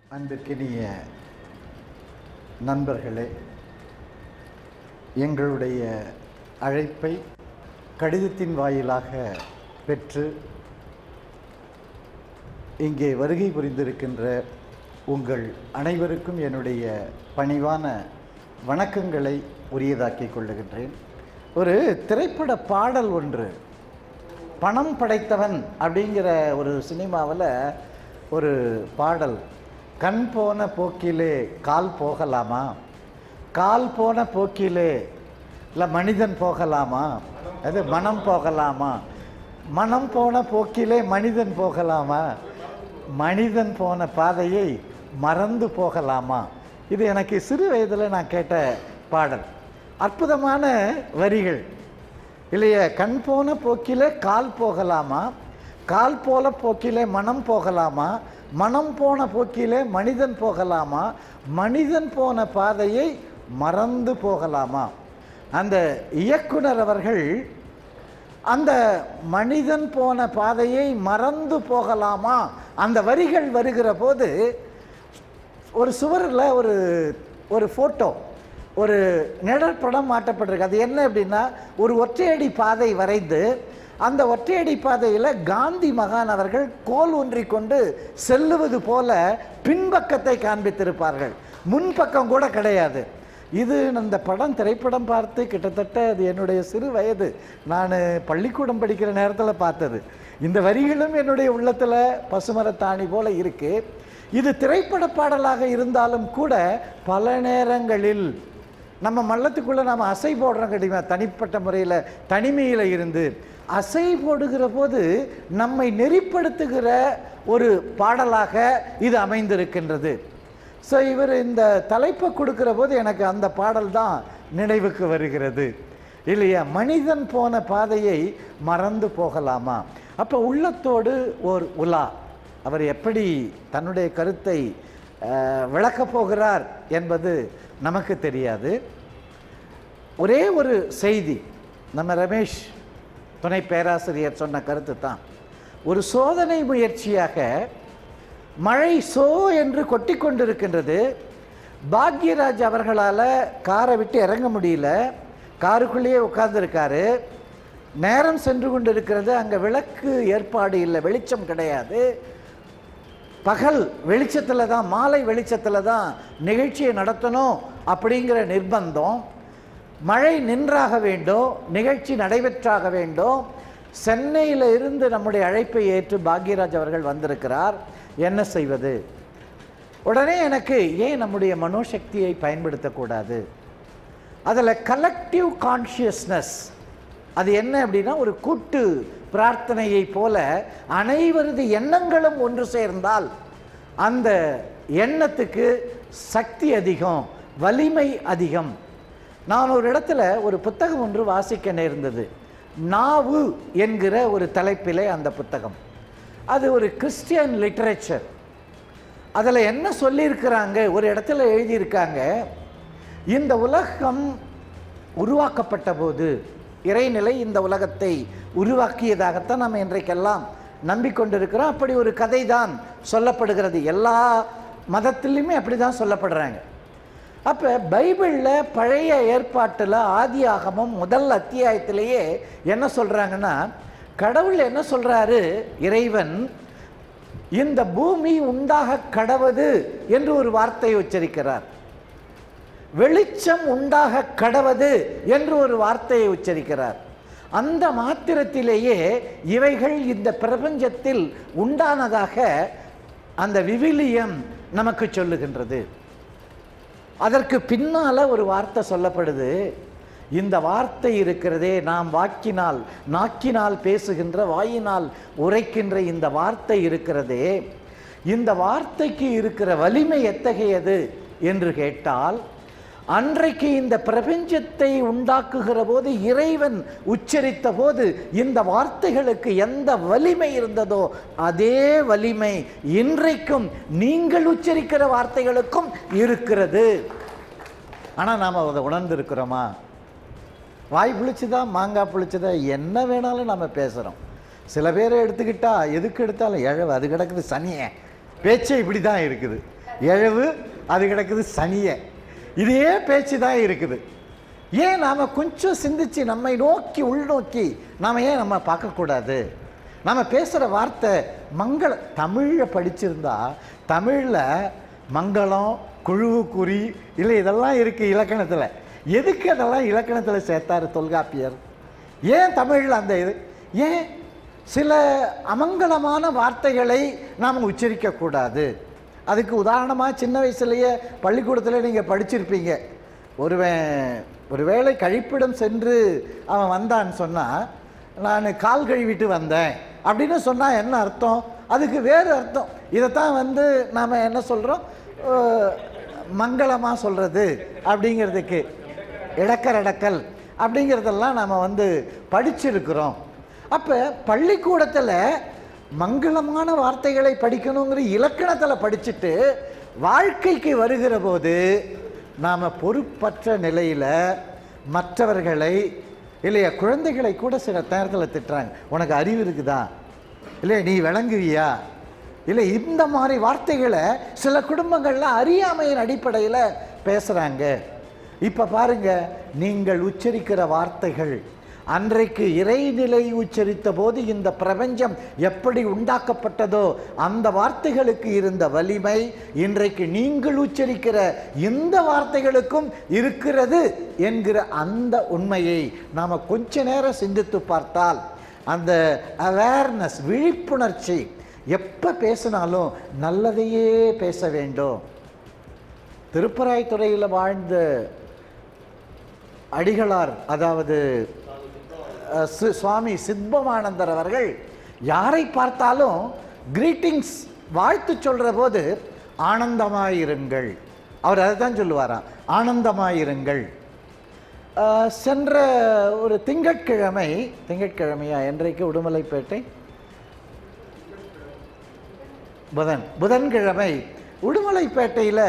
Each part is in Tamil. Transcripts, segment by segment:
அன்பிற்கினிய நண்பர்களே எங்களுடைய அழைப்பை கடிதத்தின் வாயிலாக பெற்று இங்கே வருகை புரிந்திருக்கின்ற உங்கள் அனைவருக்கும் என்னுடைய பணிவான வணக்கங்களை உரியதாக்கிக் கொள்ளுகின்றேன் ஒரு திரைப்பட பாடல் ஒன்று பணம் படைத்தவன் அப்படிங்கிற ஒரு சினிமாவில் ஒரு பாடல் கண் போன போக்கிலே கால் போகலாமா கால் போன போக்கிலே இல்லை மனிதன் போகலாமா அது மனம் போகலாமா மனம் போன போக்கிலே மனிதன் போகலாமா மனிதன் போன பாதையை மறந்து போகலாமா இது எனக்கு சிறு வயதில் நான் கேட்ட பாடல் அற்புதமான வரிகள் இல்லையே கண் போன போக்கிலே கால் போகலாமா கால் போல போக்கிலே மனம் போகலாமா மனம் போன போக்கிலே மனிதன் போகலாமா மனிதன் போன பாதையை மறந்து போகலாமா அந்த இயக்குனர் அவர்கள் அந்த மனிதன் போன பாதையை மறந்து போகலாமா அந்த வரிகள் வருகிற போது ஒரு சுவரில் ஒரு ஒரு ஃபோட்டோ ஒரு நிழற்படம் மாட்டப்பட்டிருக்கு அது என்ன அப்படின்னா ஒரு ஒற்றையடி பாதை வரைந்து அந்த ஒற்றையடி பாதையில் காந்தி மகான் அவர்கள் கோல் ஒன்றி கொண்டு செல்லுவது போல பின்பக்கத்தை காண்பித்திருப்பார்கள் முன்பக்கம் கூட கிடையாது இது அந்த படம் திரைப்படம் பார்த்து கிட்டத்தட்ட அது என்னுடைய சிறு வயது நான் பள்ளிக்கூடம் படிக்கிற நேரத்தில் பார்த்தது இந்த வரிகளும் என்னுடைய உள்ளத்தில் பசுமரத்தாணி போல இருக்கு இது திரைப்பட பாடலாக இருந்தாலும் கூட பல நேரங்களில் நம்ம மல்லத்துக்குள்ளே நம்ம அசை போடுறோம் கிடையாது தனிப்பட்ட முறையில் தனிமையில் இருந்து அசை போடுகிற போது நம்மை நெறிப்படுத்துகிற ஒரு பாடலாக இது அமைந்திருக்கின்றது ஸோ இவர் இந்த தலைப்பை கொடுக்கிற போது எனக்கு அந்த பாடல் தான் நினைவுக்கு வருகிறது இல்லையா மனிதன் போன பாதையை மறந்து போகலாமா அப்போ உள்ளத்தோடு ஓர் உலா அவர் எப்படி தன்னுடைய கருத்தை விளக்கப் போகிறார் என்பது நமக்கு தெரியாது ஒரே ஒரு செய்தி நம்ம ரமேஷ் துணை பேராசிரியர் சொன்ன கருத்து தான் ஒரு சோதனை முயற்சியாக மழை சோ என்று கொட்டி கொண்டிருக்கின்றது பாக்யராஜ் அவர்களால் காரை விட்டு இறங்க முடியல காருக்குள்ளேயே உட்கார்ந்துருக்காரு நேரம் சென்று கொண்டிருக்கிறது அங்கே விளக்கு ஏற்பாடு இல்லை வெளிச்சம் கிடையாது பகல் வெளிச்சத்தில் தான் மாலை வெளிச்சத்தில் தான் நிகழ்ச்சியை நடத்தணும் அப்படிங்கிற நிர்பந்தம் மழை நின்றாக வேண்டும் நிகழ்ச்சி நடைபெற்றாக வேண்டும் சென்னையில் இருந்து நம்முடைய அழைப்பை ஏற்று பாக்யராஜ் அவர்கள் வந்திருக்கிறார் என்ன செய்வது உடனே எனக்கு ஏன் நம்முடைய மனோசக்தியை பயன்படுத்தக்கூடாது அதில் கலெக்டிவ் கான்ஷியஸ்னஸ் அது என்ன அப்படின்னா ஒரு கூட்டு பிரார்த்தனையை போல அனைவரது எண்ணங்களும் ஒன்று சேர்ந்தால் அந்த எண்ணத்துக்கு சக்தி அதிகம் வலிமை அதிகம் நான் ஒரு இடத்துல ஒரு புத்தகம் ஒன்று வாசிக்க நேர்ந்தது நாவு என்கிற ஒரு தலைப்பிலே அந்த புத்தகம் அது ஒரு கிறிஸ்டியன் லிட்ரேச்சர் அதில் என்ன சொல்லியிருக்கிறாங்க ஒரு இடத்துல எழுதியிருக்காங்க இந்த உலகம் உருவாக்கப்பட்ட போது இறைநிலை இந்த உலகத்தை உருவாக்கியதாகத்தான் நம்ம இன்றைக்கெல்லாம் நம்பிக்கொண்டிருக்கிறோம் அப்படி ஒரு கதை தான் சொல்லப்படுகிறது எல்லா மதத்திலையுமே அப்படி தான் சொல்லப்படுறாங்க அப்போ பைபிளில் பழைய ஏற்பாட்டில் ஆதி ஆகமம் முதல் அத்தியாயத்திலேயே என்ன சொல்கிறாங்கன்னா கடவுள் என்ன சொல்கிறாரு இறைவன் இந்த பூமி உண்டாக கடவது என்று ஒரு வார்த்தையை உச்சரிக்கிறார் வெளிச்சம் உண்டாக கடவது என்று ஒரு வார்த்தையை உச்சரிக்கிறார் அந்த மாத்திரத்திலேயே இவைகள் இந்த பிரபஞ்சத்தில் உண்டானதாக அந்த விவிலியம் நமக்கு சொல்லுகின்றது அதற்கு பின்னால் ஒரு வார்த்தை சொல்லப்படுது இந்த வார்த்தை இருக்கிறதே நாம் வாக்கினால் நாக்கினால் பேசுகின்ற வாயினால் உரைக்கின்ற இந்த வார்த்தை இருக்கிறதே இந்த வார்த்தைக்கு இருக்கிற வலிமை எத்தகையது என்று கேட்டால் அன்றைக்கு இந்த பிரபஞ்சத்தை உண்டாக்குகிற போது இறைவன் உச்சரித்த போது இந்த வார்த்தைகளுக்கு எந்த வலிமை இருந்ததோ அதே வலிமை இன்றைக்கும் நீங்கள் உச்சரிக்கிற வார்த்தைகளுக்கும் இருக்கிறது ஆனால் நாம் அதை உணர்ந்திருக்கிறோமா வாய் புளிச்சுதா மாங்காய் புளிச்சுதா என்ன வேணாலும் நம்ம பேசுகிறோம் சில பேரை எடுத்துக்கிட்டா எதுக்கு எடுத்தாலும் எழவு அது கிடக்குது சனியே பேச்சே இப்படி தான் இருக்குது எழவு அது கிடக்குது சனிய இதே பேச்சு தான் இருக்குது ஏன் நாம் கொஞ்சம் சிந்திச்சு நம்மை நோக்கி உள்நோக்கி நாம் ஏன் நம்ம பார்க்கக்கூடாது நம்ம பேசுகிற வார்த்தை மங்கள தமிழில் படிச்சிருந்தா தமிழில் மங்களம் குழுவு குறி இல்லை இதெல்லாம் இருக்குது இலக்கணத்தில் எதுக்கு அதெல்லாம் இலக்கணத்தில் சேர்த்தாரு தொல்காப்பியர் ஏன் தமிழில் அந்த இது ஏன் சில அமங்கலமான வார்த்தைகளை நாம் உச்சரிக்கக்கூடாது அதுக்கு உதாரணமாக சின்ன வயசுலேயே பள்ளிக்கூடத்தில் நீங்கள் படிச்சிருப்பீங்க ஒருவன் ஒருவேளை கழிப்பிடம் சென்று அவன் வந்தான்னு சொன்னால் நான் கால் கழுவிட்டு வந்தேன் அப்படின்னு சொன்னால் என்ன அர்த்தம் அதுக்கு வேறு அர்த்தம் இதைத்தான் வந்து நாம் என்ன சொல்கிறோம் மங்களமாக சொல்கிறது அப்படிங்கிறதுக்கு இடக்கரடக்கல் அப்படிங்கிறதெல்லாம் நாம் வந்து படிச்சிருக்கிறோம் அப்போ பள்ளிக்கூடத்தில் மங்களமான வார்த்தைகளை படிக்கணுங்கிற இலக்கணத்தில் படிச்சுட்டு வாழ்க்கைக்கு வருகிற போது நாம் பொறுப்பற்ற நிலையில் மற்றவர்களை இல்லையா குழந்தைகளை கூட சில நேரத்தில் திட்டுறாங்க உனக்கு அறிவு இருக்குதா இல்லை நீ விளங்குவியா இல்லை இந்த மாதிரி வார்த்தைகளை சில குடும்பங்களில் அறியாமையின் அடிப்படையில் பேசுகிறாங்க இப்போ பாருங்க நீங்கள் உச்சரிக்கிற வார்த்தைகள் அன்றைக்கு இறைநிலை உச்சரித்த போது இந்த பிரபஞ்சம் எப்படி உண்டாக்கப்பட்டதோ அந்த வார்த்தைகளுக்கு இருந்த வலிமை இன்றைக்கு நீங்கள் உச்சரிக்கிற இந்த வார்த்தைகளுக்கும் இருக்கிறது என்கிற அந்த உண்மையை நாம் கொஞ்ச நேரம் சிந்தித்து பார்த்தால் அந்த அவேர்னஸ் விழிப்புணர்ச்சி எப்போ பேசினாலும் நல்லதையே பேச வேண்டும் திருப்பராய்த்துறையில் வாழ்ந்த அடிகளார் அதாவது அஹ், சு- சுவாமி சித்பமானந்தர் அவர்கள் யாரை பார்த்தாலும் கிரீட்டிங்ஸ் வாழ்த்து சொல்கிற போது ஆனந்தமாயிருங்கள் அவர் அதை தான் சொல்லுவாராம் ஆனந்தமாயிருங்கள் அஹ், சென்ற ஒரு திங்கட்கிழமை திங்கட்கிழமையா என்றைக்கு உடுமலைப்பேட்டை புதன் புதன்கிழமை உடுமலைப்பேட்டையில்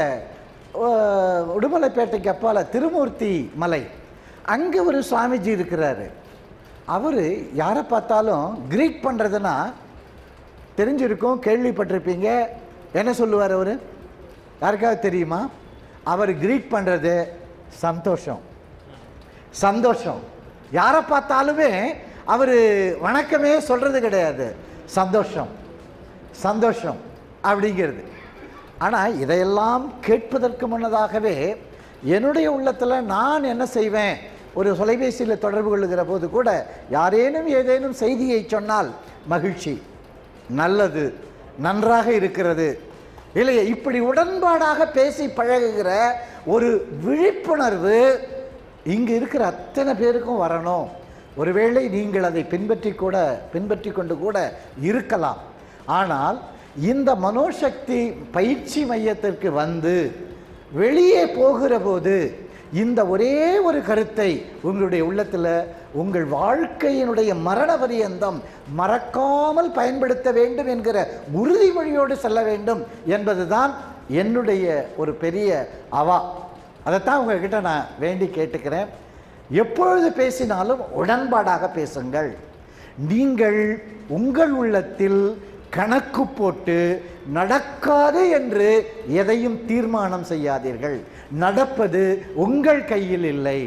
அஹ், உடுமலைப்பேட்டைக்கு அப்பால் திருமூர்த்தி மலை அங்கே ஒரு சுவாமிஜி இருக்கிறாரு அவர் யாரை பார்த்தாலும் கிரீட் பண்ணுறதுன்னா தெரிஞ்சிருக்கும் கேள்விப்பட்டிருப்பீங்க என்ன சொல்லுவார் அவர் யாருக்காவது தெரியுமா அவர் கிரீட் பண்ணுறது சந்தோஷம் சந்தோஷம் யாரை பார்த்தாலுமே அவர் வணக்கமே சொல்கிறது கிடையாது சந்தோஷம் சந்தோஷம் அப்படிங்கிறது ஆனால் இதையெல்லாம் கேட்பதற்கு முன்னதாகவே என்னுடைய உள்ளத்தில் நான் என்ன செய்வேன் ஒரு தொலைபேசியில் தொடர்பு கொள்ளுகிற போது கூட யாரேனும் ஏதேனும் செய்தியை சொன்னால் மகிழ்ச்சி நல்லது நன்றாக இருக்கிறது இல்லையா இப்படி உடன்பாடாக பேசி பழகுகிற ஒரு விழிப்புணர்வு இங்கு இருக்கிற அத்தனை பேருக்கும் வரணும் ஒருவேளை நீங்கள் அதை பின்பற்றி கூட பின்பற்றி கொண்டு கூட இருக்கலாம் ஆனால் இந்த மனோசக்தி பயிற்சி மையத்திற்கு வந்து வெளியே போகிற போது இந்த ஒரே ஒரு கருத்தை உங்களுடைய உள்ளத்தில் உங்கள் வாழ்க்கையினுடைய மரண பரியந்தம் மறக்காமல் பயன்படுத்த வேண்டும் என்கிற உறுதிமொழியோடு செல்ல வேண்டும் என்பதுதான் என்னுடைய ஒரு பெரிய அவா அதைத்தான் உங்ககிட்ட நான் வேண்டி கேட்டுக்கிறேன் எப்பொழுது பேசினாலும் உடன்பாடாக பேசுங்கள் நீங்கள் உங்கள் உள்ளத்தில் கணக்கு போட்டு நடக்காது என்று எதையும் தீர்மானம் செய்யாதீர்கள் நடப்பது உங்கள் கையில் இல்லை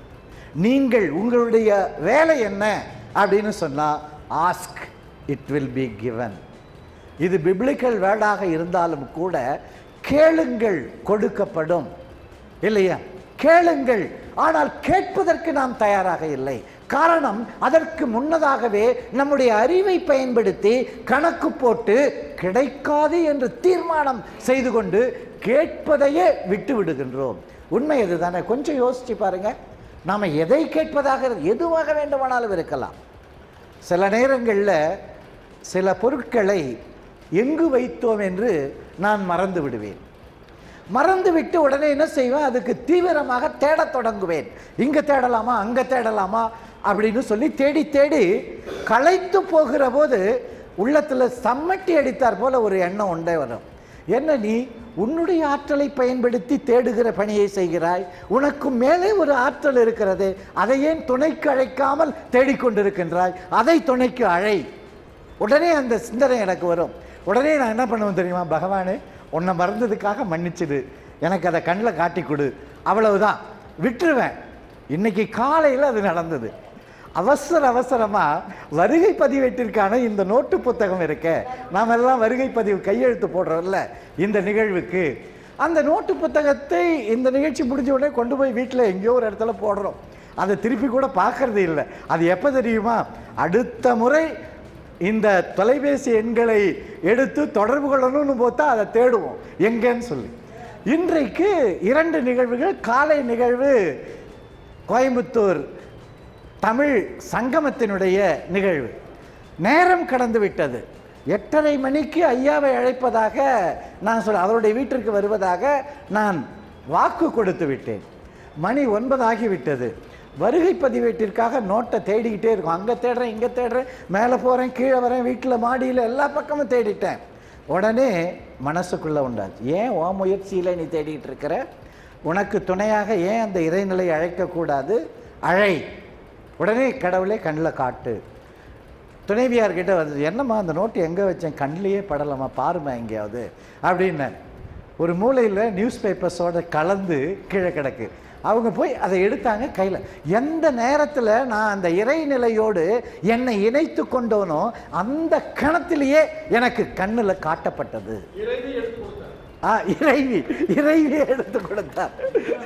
நீங்கள் உங்களுடைய வேலை என்ன அப்படின்னு சொன்னால் ask it will be given இது பிப்ளிக்கல் வேர்டாக இருந்தாலும் கூட கேளுங்கள் கொடுக்கப்படும் இல்லையா கேளுங்கள் ஆனால் கேட்பதற்கு நாம் தயாராக இல்லை காரணம் அதற்கு முன்னதாகவே நம்முடைய அறிவை பயன்படுத்தி கணக்கு போட்டு கிடைக்காது என்று தீர்மானம் செய்து கொண்டு கேட்பதையே விட்டு விடுகின்றோம் உண்மை இதுதானே கொஞ்சம் யோசிச்சு பாருங்க நாம் எதை கேட்பதாக எதுவாக வேண்டுமானாலும் இருக்கலாம் சில நேரங்களில் சில பொருட்களை எங்கு வைத்தோம் என்று நான் மறந்து விடுவேன் மறந்து விட்டு உடனே என்ன செய்வேன் அதுக்கு தீவிரமாக தேடத் தொடங்குவேன் இங்கே தேடலாமா அங்கே தேடலாமா அப்படின்னு சொல்லி தேடி தேடி களைத்து போகிற போது உள்ளத்தில் சம்மட்டி அடித்தார் போல ஒரு எண்ணம் உண்டே வரும் என்ன நீ உன்னுடைய ஆற்றலை பயன்படுத்தி தேடுகிற பணியை செய்கிறாய் உனக்கு மேலே ஒரு ஆற்றல் இருக்கிறது அதை ஏன் துணைக்கு அழைக்காமல் தேடிக்கொண்டிருக்கின்றாய் அதை துணைக்கு அழை உடனே அந்த சிந்தனை எனக்கு வரும் உடனே நான் என்ன பண்ணுவேன் தெரியுமா பகவானே உன்னை மறந்ததுக்காக மன்னிச்சிடு எனக்கு அதை கண்ணில் காட்டி கொடு அவ்வளவுதான் விட்டுருவேன் இன்னைக்கு காலையில் அது நடந்தது அவசர அவசரமாக வருகை பதிவேட்டிற்கான இந்த நோட்டு புத்தகம் இருக்க நாம் எல்லாம் வருகை பதிவு கையெழுத்து போடுறோம்ல இந்த நிகழ்வுக்கு அந்த நோட்டு புத்தகத்தை இந்த நிகழ்ச்சி முடிஞ்ச உடனே கொண்டு போய் வீட்டில் எங்கேயோ ஒரு இடத்துல போடுறோம் அதை திருப்பி கூட பார்க்கறது இல்லை அது எப்போ தெரியுமா அடுத்த முறை இந்த தொலைபேசி எண்களை எடுத்து தொடர்பு கொள்ளணும்னு பார்த்தா அதை தேடுவோம் எங்கன்னு சொல்லி இன்றைக்கு இரண்டு நிகழ்வுகள் காலை நிகழ்வு கோயம்புத்தூர் தமிழ் சங்கமத்தினுடைய நிகழ்வு நேரம் கடந்து விட்டது எட்டரை மணிக்கு ஐயாவை அழைப்பதாக நான் சொல்ல அவருடைய வீட்டிற்கு வருவதாக நான் வாக்கு கொடுத்து விட்டேன் மணி ஒன்பது ஆகிவிட்டது வருகை பதிவேட்டிற்காக நோட்டை தேடிக்கிட்டே இருக்கும் அங்கே தேடுறேன் இங்கே தேடுறேன் மேலே போகிறேன் கீழே வரேன் வீட்டில் மாடியில் எல்லா பக்கமும் தேடிட்டேன் உடனே மனசுக்குள்ளே உண்டாச்சு ஏன் ஓ முயற்சியில் நீ தேடிட்டு இருக்கிற உனக்கு துணையாக ஏன் அந்த இறைநிலை அழைக்கக்கூடாது அழை உடனே கடவுளே கண்ணில் காட்டு துணைவியார்கிட்ட வந்து என்னம்மா அந்த நோட்டு எங்கே வச்சேன் கண்ணிலேயே படலாமா பாருமா எங்கேயாவது அப்படின்னேன் ஒரு மூலையில் நியூஸ் பேப்பர்ஸோட கலந்து கீழே கிடக்கு அவங்க போய் அதை எடுத்தாங்க கையில் எந்த நேரத்தில் நான் அந்த இறைநிலையோடு என்னை இணைத்து கொண்டோனோ அந்த கணத்திலேயே எனக்கு கண்ணில் காட்டப்பட்டது ஆ இறைவி இறைவி எடுத்து கொடுத்தார்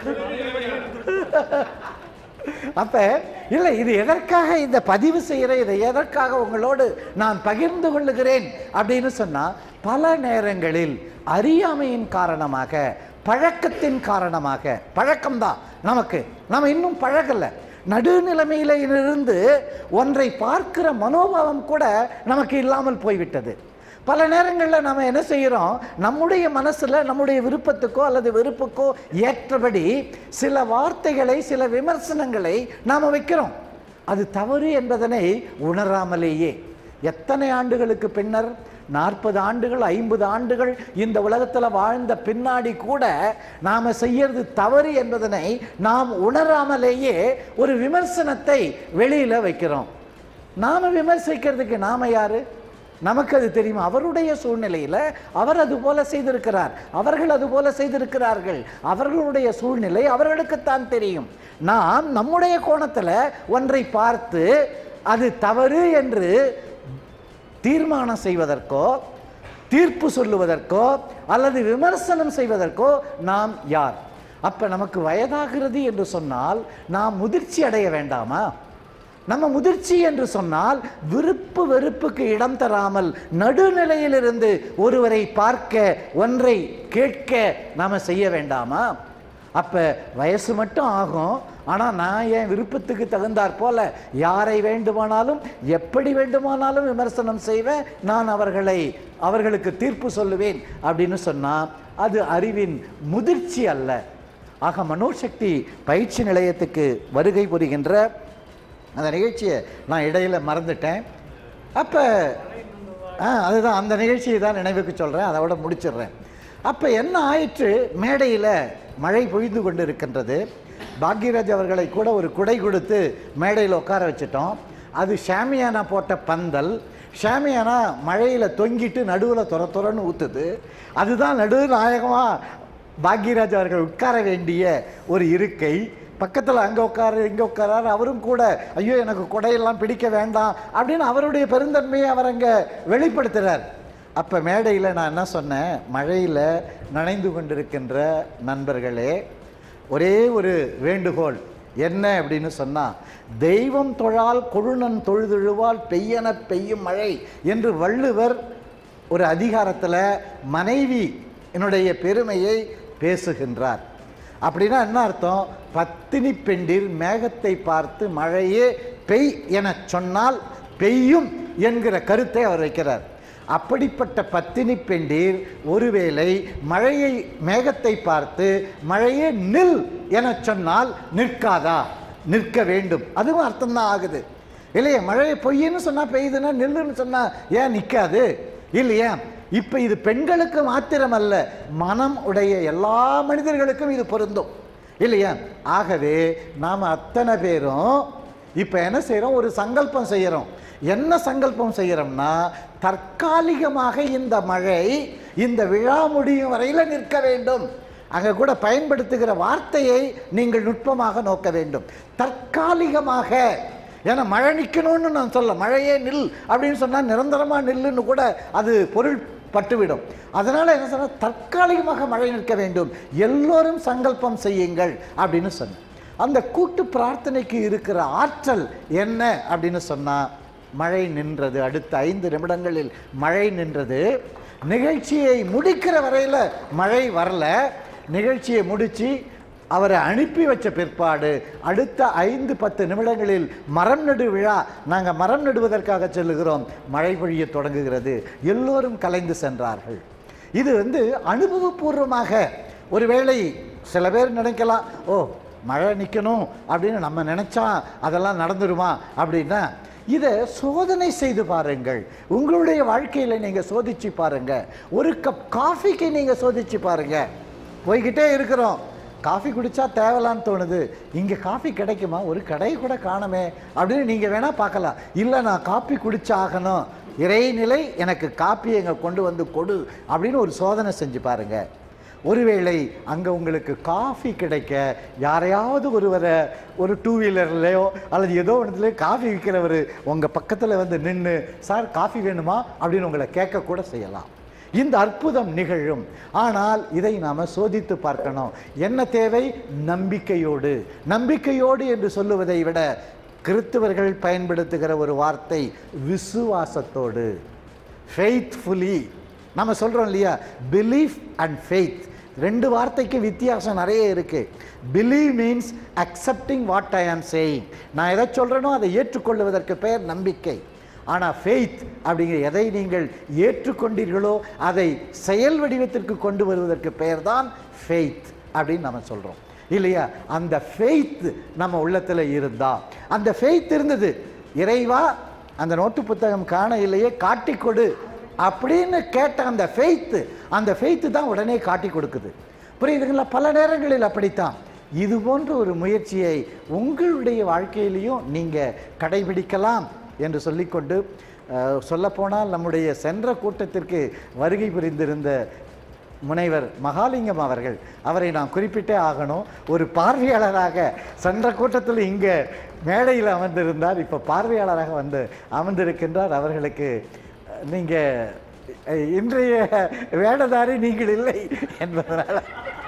அப்ப இல்லை இது எதற்காக இந்த பதிவு செய்கிற இதை எதற்காக உங்களோடு நான் பகிர்ந்து கொள்ளுகிறேன் அப்படின்னு சொன்னா பல நேரங்களில் அறியாமையின் காரணமாக பழக்கத்தின் காரணமாக பழக்கம்தான் நமக்கு நம்ம இன்னும் பழகலை நடுநிலைமையில இருந்து ஒன்றை பார்க்கிற மனோபாவம் கூட நமக்கு இல்லாமல் போய்விட்டது பல நேரங்களில் நம்ம என்ன செய்கிறோம் நம்முடைய மனசில் நம்முடைய விருப்பத்துக்கோ அல்லது வெறுப்புக்கோ ஏற்றபடி சில வார்த்தைகளை சில விமர்சனங்களை நாம் வைக்கிறோம் அது தவறு என்பதனை உணராமலேயே எத்தனை ஆண்டுகளுக்கு பின்னர் நாற்பது ஆண்டுகள் ஐம்பது ஆண்டுகள் இந்த உலகத்தில் வாழ்ந்த பின்னாடி கூட நாம் செய்யறது தவறு என்பதனை நாம் உணராமலேயே ஒரு விமர்சனத்தை வெளியில் வைக்கிறோம் நாம் விமர்சிக்கிறதுக்கு நாம் யாரு நமக்கு அது தெரியும் அவருடைய சூழ்நிலையில் அவர் அது போல செய்திருக்கிறார் அவர்கள் அது போல செய்திருக்கிறார்கள் அவர்களுடைய சூழ்நிலை அவர்களுக்குத்தான் தெரியும் நாம் நம்முடைய கோணத்தில் ஒன்றை பார்த்து அது தவறு என்று தீர்மானம் செய்வதற்கோ தீர்ப்பு சொல்லுவதற்கோ அல்லது விமர்சனம் செய்வதற்கோ நாம் யார் அப்ப நமக்கு வயதாகிறது என்று சொன்னால் நாம் முதிர்ச்சி அடைய வேண்டாமா நம்ம முதிர்ச்சி என்று சொன்னால் விருப்பு வெறுப்புக்கு இடம் தராமல் நடுநிலையிலிருந்து ஒருவரை பார்க்க ஒன்றை கேட்க நாம செய்ய வேண்டாமா அப்ப வயசு மட்டும் ஆகும் ஆனால் நான் என் விருப்பத்துக்கு தகுந்தாற் போல யாரை வேண்டுமானாலும் எப்படி வேண்டுமானாலும் விமர்சனம் செய்வேன் நான் அவர்களை அவர்களுக்கு தீர்ப்பு சொல்லுவேன் அப்படின்னு சொன்னால் அது அறிவின் முதிர்ச்சி அல்ல ஆக மனோசக்தி பயிற்சி நிலையத்துக்கு வருகை புரிகின்ற அந்த நிகழ்ச்சியை நான் இடையில மறந்துட்டேன் அப்போ ஆ அதுதான் அந்த நிகழ்ச்சியை தான் நினைவுக்கு சொல்கிறேன் அதோட முடிச்சிடுறேன் அப்போ என்ன ஆயிற்று மேடையில் மழை பொழிந்து கொண்டு இருக்கின்றது பாக்யராஜ் அவர்களை கூட ஒரு குடை கொடுத்து மேடையில் உட்கார வச்சிட்டோம் அது ஷாமியானா போட்ட பந்தல் ஷாமியானா மழையில் தொங்கிட்டு நடுவில் துற துறன்னு ஊற்றுது அதுதான் நடு நாயகமாக பாக்யராஜ் அவர்கள் உட்கார வேண்டிய ஒரு இருக்கை பக்கத்தில் அங்கே உட்காரு இங்கே உட்காராரு அவரும் கூட ஐயோ எனக்கு குடையெல்லாம் பிடிக்க வேண்டாம் அப்படின்னு அவருடைய பெருந்தன்மையை அவர் அங்கே வெளிப்படுத்துகிறார் அப்போ மேடையில் நான் என்ன சொன்னேன் மழையில் நனைந்து கொண்டிருக்கின்ற நண்பர்களே ஒரே ஒரு வேண்டுகோள் என்ன அப்படின்னு சொன்னால் தெய்வம் தொழால் கொழுநன் தொழுதெழுவால் பெய்யன பெய்யும் மழை என்று வள்ளுவர் ஒரு அதிகாரத்தில் மனைவி என்னுடைய பெருமையை பேசுகின்றார் அப்படின்னா என்ன அர்த்தம் பத்தினி பெண்டிர் மேகத்தை பார்த்து மழையே பெய் என சொன்னால் பெய்யும் என்கிற கருத்தை அவர் வைக்கிறார் அப்படிப்பட்ட பத்தினி பெண்டீர் ஒருவேளை மழையை மேகத்தை பார்த்து மழையே நில் என சொன்னால் நிற்காதா நிற்க வேண்டும் அதுவும் அர்த்தம்தான் ஆகுது இல்லையா மழை பொய்ன்னு சொன்னால் பெய்யுதுன்னா நில்லுன்னு சொன்னால் ஏன் நிற்காது இல்லையா இப்போ இது பெண்களுக்கு மாத்திரமல்ல மனம் உடைய எல்லா மனிதர்களுக்கும் இது பொருந்தும் இல்லையா ஆகவே நாம் அத்தனை பேரும் இப்போ என்ன செய்கிறோம் ஒரு சங்கல்பம் செய்கிறோம் என்ன சங்கல்பம் செய்கிறோம்னா தற்காலிகமாக இந்த மழை இந்த விழா முடியும் வரையில் நிற்க வேண்டும் அங்கே கூட பயன்படுத்துகிற வார்த்தையை நீங்கள் நுட்பமாக நோக்க வேண்டும் தற்காலிகமாக ஏன்னா மழை நிற்கணும்னு நான் சொல்ல மழையே நில் அப்படின்னு சொன்னால் நிரந்தரமாக நில்லுன்னு கூட அது பொருள் பட்டுவிடும் அதனால் என்ன சொன்னால் தற்காலிகமாக மழை நிற்க வேண்டும் எல்லோரும் சங்கல்பம் செய்யுங்கள் அப்படின்னு சொன்னேன் அந்த கூட்டு பிரார்த்தனைக்கு இருக்கிற ஆற்றல் என்ன அப்படின்னு சொன்னால் மழை நின்றது அடுத்த ஐந்து நிமிடங்களில் மழை நின்றது நிகழ்ச்சியை முடிக்கிற வரையில் மழை வரல நிகழ்ச்சியை முடித்து அவரை அனுப்பி வச்ச பிற்பாடு அடுத்த ஐந்து பத்து நிமிடங்களில் மரம் நடு விழா நாங்கள் மரம் நடுவதற்காக செல்லுகிறோம் மழை பொழிய தொடங்குகிறது எல்லோரும் கலைந்து சென்றார்கள் இது வந்து அனுபவபூர்வமாக ஒருவேளை சில பேர் நினைக்கலாம் ஓ மழை நிற்கணும் அப்படின்னு நம்ம நினச்சா அதெல்லாம் நடந்துருமா அப்படின்னா இதை சோதனை செய்து பாருங்கள் உங்களுடைய வாழ்க்கையில் நீங்கள் சோதிச்சு பாருங்க ஒரு கப் காஃபிக்கு நீங்கள் சோதிச்சு பாருங்க போய்கிட்டே இருக்கிறோம் காஃபி குடித்தா தேவலான்னு தோணுது இங்கே காஃபி கிடைக்குமா ஒரு கடை கூட காணுமே அப்படின்னு நீங்கள் வேணால் பார்க்கலாம் இல்லை நான் காப்பி குடிச்சாகணும் இறைநிலை எனக்கு காப்பி எங்க கொண்டு வந்து கொடு அப்படின்னு ஒரு சோதனை செஞ்சு பாருங்க ஒருவேளை அங்கே உங்களுக்கு காஃபி கிடைக்க யாரையாவது ஒருவரை ஒரு டூ வீலர்லையோ அல்லது ஏதோ ஒன்றுலையோ காஃபி விற்கிறவர் உங்கள் பக்கத்தில் வந்து நின்று சார் காஃபி வேணுமா அப்படின்னு உங்களை கேட்கக்கூட செய்யலாம் இந்த அற்புதம் நிகழும் ஆனால் இதை நாம் சோதித்து பார்க்கணும் என்ன தேவை நம்பிக்கையோடு நம்பிக்கையோடு என்று சொல்லுவதை விட கிறிஸ்தவர்கள் பயன்படுத்துகிற ஒரு வார்த்தை விசுவாசத்தோடு ஃபெய்த்ஃபுல்லி நம்ம சொல்கிறோம் இல்லையா பிலீஃப் அண்ட் ஃபெய்த் ரெண்டு வார்த்தைக்கு வித்தியாசம் நிறைய இருக்குது believe means accepting what I am saying நான் எதை சொல்கிறேனோ அதை ஏற்றுக்கொள்வதற்கு பெயர் நம்பிக்கை ஆனால் ஃபெய்த் அப்படிங்கிற எதை நீங்கள் ஏற்றுக்கொண்டீர்களோ அதை செயல் வடிவத்திற்கு கொண்டு வருவதற்கு பெயர் தான் ஃபெய்த் அப்படின்னு நம்ம சொல்கிறோம் இல்லையா அந்த ஃபெய்த் நம்ம உள்ளத்தில் இருந்தா அந்த ஃபெய்த் இருந்தது இறைவா அந்த நோட்டு புத்தகம் காண இல்லையே காட்டி கொடு அப்படின்னு கேட்ட அந்த ஃபெய்த்து அந்த ஃபெய்த்து தான் உடனே காட்டி கொடுக்குது புரியுதுங்களா பல நேரங்களில் அப்படித்தான் இது போன்ற ஒரு முயற்சியை உங்களுடைய வாழ்க்கையிலையும் நீங்கள் கடைபிடிக்கலாம் என்று சொல்லிக்கொண்டு அஹ், சொல்லப்போனால் நம்முடைய சென்ற கூட்டத்திற்கு வருகை புரிந்திருந்த முனைவர் மகாலிங்கம் அவர்கள் அவரை நான் குறிப்பிட்டே ஆகணும் ஒரு பார்வையாளராக சென்ற கூட்டத்தில் இங்கே மேடையில் அமர்ந்திருந்தார் இப்போ பார்வையாளராக வந்து அமர்ந்திருக்கின்றார் அவர்களுக்கு நீங்கள் இன்றைய வேடதாரி நீங்கள் இல்லை என்பதனால்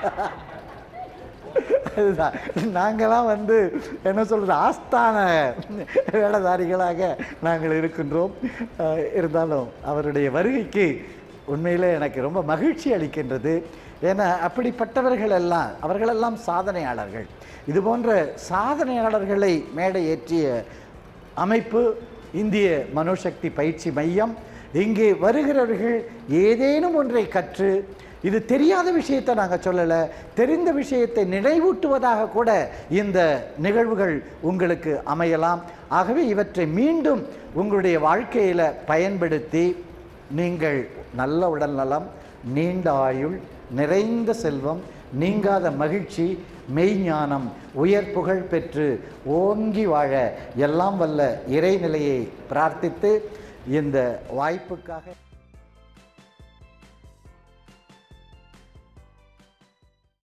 அதுதான் நாங்களாம் வந்து என்ன சொல்கிறது ஆஸ்தான வேடதாரிகளாக நாங்கள் இருக்கின்றோம் அஹ் இருந்தாலும் அவருடைய வருகைக்கு உண்மையிலே எனக்கு ரொம்ப மகிழ்ச்சி அளிக்கின்றது ஏன்னா அப்படிப்பட்டவர்கள் எல்லாம் அவர்களெல்லாம் சாதனையாளர்கள் இது போன்ற சாதனையாளர்களை மேடை ஏற்றிய அமைப்பு இந்திய மனோசக்தி பயிற்சி மையம் இங்கே வருகிறவர்கள் ஏதேனும் ஒன்றை கற்று இது தெரியாத விஷயத்தை நாங்கள் சொல்லலை தெரிந்த விஷயத்தை நினைவூட்டுவதாக கூட இந்த நிகழ்வுகள் உங்களுக்கு அமையலாம் ஆகவே இவற்றை மீண்டும் உங்களுடைய வாழ்க்கையில் பயன்படுத்தி நீங்கள் நல்ல உடல் நலம் நீண்ட ஆயுள் நிறைந்த செல்வம் நீங்காத மகிழ்ச்சி மெய்ஞானம் உயர் புகழ் பெற்று ஓங்கி வாழ எல்லாம் வல்ல இறைநிலையை பிரார்த்தித்து இந்த வாய்ப்புக்காக